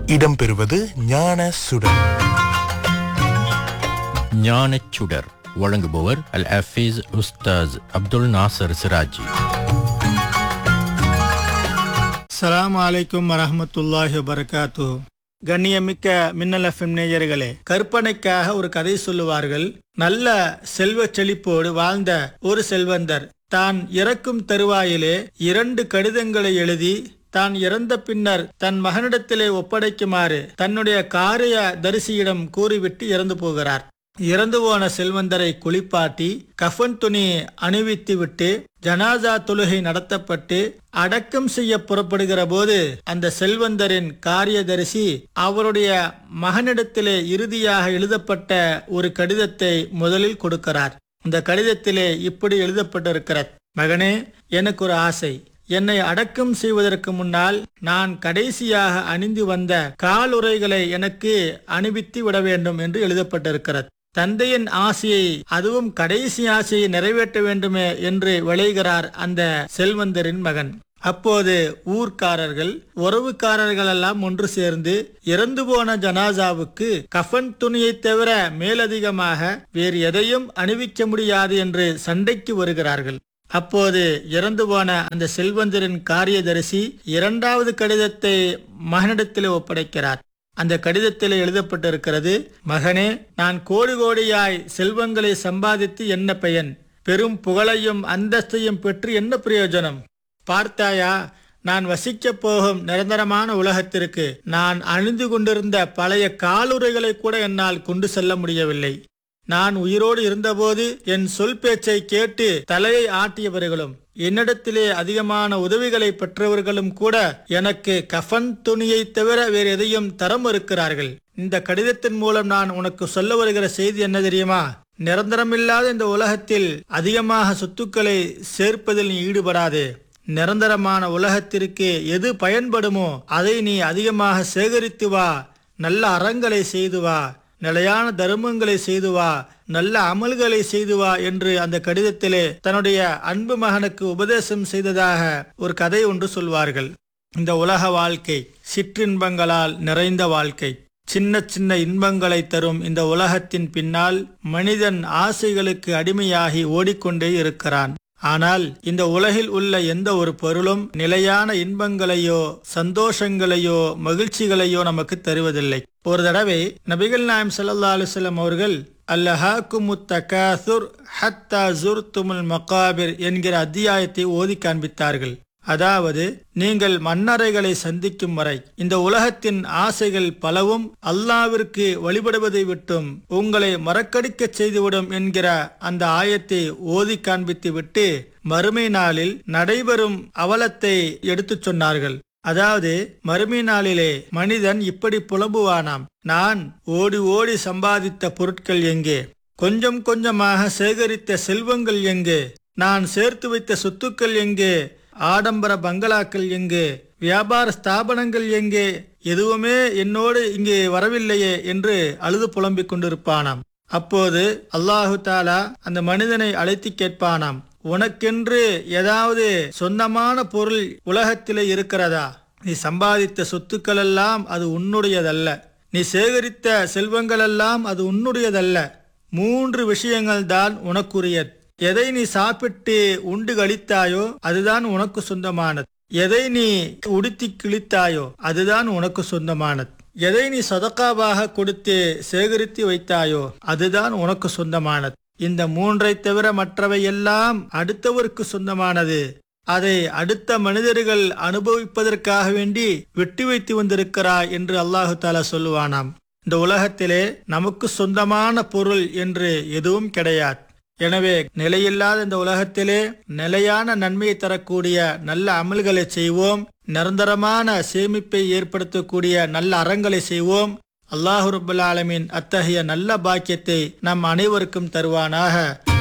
இடம்பெறுவது ஞான சுடர் ஞானச் சுடர் வழங்குபவர் அல் ஹஃபீஸ் உஸ்தாஸ் அப்துல் நாசர் சிராஜி அஸ்ஸலாமு அலைக்கும் வரஹ்மத்துல்லாஹி வபரகாத்து கண்ணியமிக்க மின்னல் எஃப்எம் நேயர்களே கற்பனைக்காக ஒரு கதை சொல்லுவார்கள் நல்ல செல்வ செழிப்போடு வாழ்ந்த ஒரு செல்வந்தர் தான் இறக்கும் தருவாயிலே இரண்டு கடிதங்களை எழுதி தான் இறந்த பின்னர் தன் மகனிடத்திலே ஒப்படைக்குமாறு தன்னுடைய காரிய தரிசியிடம் கூறிவிட்டு இறந்து போகிறார் இறந்து போன செல்வந்தரை குளிப்பாட்டி கஃன் துணி அணிவித்து விட்டு ஜனாசா தொழுகை நடத்தப்பட்டு அடக்கம் செய்ய புறப்படுகிற போது அந்த செல்வந்தரின் காரியதரிசி அவருடைய மகனிடத்திலே இறுதியாக எழுதப்பட்ட ஒரு கடிதத்தை முதலில் கொடுக்கிறார் இந்த கடிதத்திலே இப்படி எழுதப்பட்டிருக்கிறது மகனே எனக்கு ஒரு ஆசை என்னை அடக்கம் செய்வதற்கு முன்னால் நான் கடைசியாக அணிந்து வந்த காலுறைகளை எனக்கு அணிவித்து விட வேண்டும் என்று எழுதப்பட்டிருக்கிறது தந்தையின் ஆசையை அதுவும் கடைசி ஆசையை நிறைவேற்ற வேண்டுமே என்று விளைகிறார் அந்த செல்வந்தரின் மகன் அப்போது ஊர்க்காரர்கள் உறவுக்காரர்கள் எல்லாம் ஒன்று சேர்ந்து இறந்து போன ஜனாசாவுக்கு கஃன் துணியை தவிர மேலதிகமாக வேறு எதையும் அணிவிக்க முடியாது என்று சண்டைக்கு வருகிறார்கள் அப்போது இறந்து போன அந்த செல்வந்தரின் காரியதரிசி இரண்டாவது கடிதத்தை மகனிடத்தில் ஒப்படைக்கிறார் அந்த கடிதத்தில் எழுதப்பட்டிருக்கிறது மகனே நான் கோடி கோடியாய் செல்வங்களை சம்பாதித்து என்ன பயன் பெரும் புகழையும் அந்தஸ்தையும் பெற்று என்ன பிரயோஜனம் பார்த்தாயா நான் வசிக்கப் போகும் நிரந்தரமான உலகத்திற்கு நான் அணிந்து கொண்டிருந்த பழைய காலுறைகளை கூட என்னால் கொண்டு செல்ல முடியவில்லை நான் உயிரோடு இருந்தபோது என் சொல் பேச்சை கேட்டு தலையை ஆட்டியவர்களும் என்னிடத்திலே அதிகமான உதவிகளை பெற்றவர்களும் கூட எனக்கு கஃன் துணியை தவிர வேறு எதையும் தர மறுக்கிறார்கள் இந்த கடிதத்தின் மூலம் நான் உனக்கு சொல்ல வருகிற செய்தி என்ன தெரியுமா நிரந்தரமில்லாத இந்த உலகத்தில் அதிகமாக சொத்துக்களை சேர்ப்பதில் நீ ஈடுபடாதே நிரந்தரமான உலகத்திற்கு எது பயன்படுமோ அதை நீ அதிகமாக சேகரித்து வா நல்ல அறங்களை செய்து வா நிலையான தர்மங்களை செய்து வா நல்ல அமல்களை செய்து வா என்று அந்த கடிதத்திலே தன்னுடைய அன்பு மகனுக்கு உபதேசம் செய்ததாக ஒரு கதை ஒன்று சொல்வார்கள் இந்த உலக வாழ்க்கை சிற்றின்பங்களால் நிறைந்த வாழ்க்கை சின்ன சின்ன இன்பங்களை தரும் இந்த உலகத்தின் பின்னால் மனிதன் ஆசைகளுக்கு அடிமையாகி ஓடிக்கொண்டே இருக்கிறான் ஆனால் இந்த உலகில் உள்ள எந்த ஒரு பொருளும் நிலையான இன்பங்களையோ சந்தோஷங்களையோ மகிழ்ச்சிகளையோ நமக்கு தருவதில்லை ஒரு தடவை நபிகள் நாயம் சல்லா அலுவலம் அவர்கள் அல்லஹாக்குமுத்தகாசுர் ஹத்தா ஜுர்துமுல் மகாபிர் என்கிற அத்தியாயத்தை ஓதி காண்பித்தார்கள் அதாவது நீங்கள் மன்னரைகளை சந்திக்கும் வரை இந்த உலகத்தின் ஆசைகள் பலவும் அல்லாவிற்கு வழிபடுவதை விட்டும் உங்களை மறக்கடிக்க செய்துவிடும் என்கிற அந்த ஆயத்தை ஓதி காண்பித்து விட்டு மறுமை நாளில் நடைபெறும் அவலத்தை எடுத்துச் சொன்னார்கள் அதாவது மறுமை நாளிலே மனிதன் இப்படி புலம்புவானாம் நான் ஓடி ஓடி சம்பாதித்த பொருட்கள் எங்கே கொஞ்சம் கொஞ்சமாக சேகரித்த செல்வங்கள் எங்கே நான் சேர்த்து வைத்த சொத்துக்கள் எங்கே ஆடம்பர பங்களாக்கள் எங்கே வியாபார ஸ்தாபனங்கள் எங்கே எதுவுமே என்னோடு இங்கே வரவில்லையே என்று அழுது புலம்பிக் கொண்டிருப்பானாம் அப்போது அல்லாஹு தாலா அந்த மனிதனை அழைத்து கேட்பானாம் உனக்கென்று ஏதாவது சொந்தமான பொருள் உலகத்திலே இருக்கிறதா நீ சம்பாதித்த சொத்துக்கள் எல்லாம் அது உன்னுடையதல்ல நீ சேகரித்த செல்வங்கள் எல்லாம் அது உன்னுடையதல்ல மூன்று விஷயங்கள் தான் உனக்குரியது எதை நீ சாப்பிட்டு உண்டு கழித்தாயோ அதுதான் உனக்கு சொந்தமானது எதை நீ உடுத்தி கிழித்தாயோ அதுதான் உனக்கு சொந்தமானது எதை நீ சதக்காவாக கொடுத்து சேகரித்து வைத்தாயோ அதுதான் உனக்கு சொந்தமானது இந்த மூன்றை தவிர மற்றவை எல்லாம் அடுத்தவருக்கு சொந்தமானது அதை அடுத்த மனிதர்கள் அனுபவிப்பதற்காக வேண்டி வெட்டி வைத்து வந்திருக்கிறாய் என்று அல்லாஹு தாலா சொல்லுவானாம் இந்த உலகத்திலே நமக்கு சொந்தமான பொருள் என்று எதுவும் கிடையாது எனவே நிலையில்லாத இந்த உலகத்திலே நிலையான நன்மையை தரக்கூடிய நல்ல அமல்களை செய்வோம் நிரந்தரமான சேமிப்பை ஏற்படுத்தக்கூடிய நல்ல அறங்களை செய்வோம் அல்லாஹு ரபுல் ஆலமின் அத்தகைய நல்ல பாக்கியத்தை நம் அனைவருக்கும் தருவானாக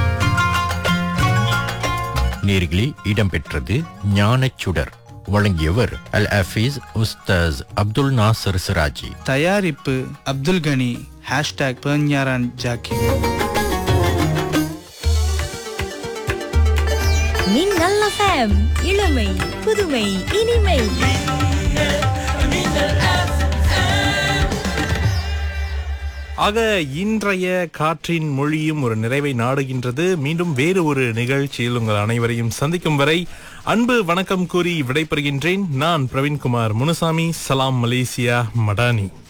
நேர்களில் இடம்பெற்றது ஞானச் சுடர் வழங்கியவர் அல் ஹஃபீஸ் உஸ்தாஸ் அப்துல் நாசர் சிராஜி தயாரிப்பு அப்துல் கனி ஹேஷ்டாக் பெர்ஞாரான் ஜாக்கி மின்னல் எஃப்எம் இளமை புதுமை இனிமை ஆக இன்றைய காற்றின் மொழியும் ஒரு நிறைவை நாடுகின்றது மீண்டும் வேறு ஒரு நிகழ்ச்சியில் உங்கள் அனைவரையும் சந்திக்கும் வரை அன்பு வணக்கம் கூறி விடைபெறுகின்றேன் நான் பிரவீன்குமார் முனுசாமி சலாம் மலேசியா மடானி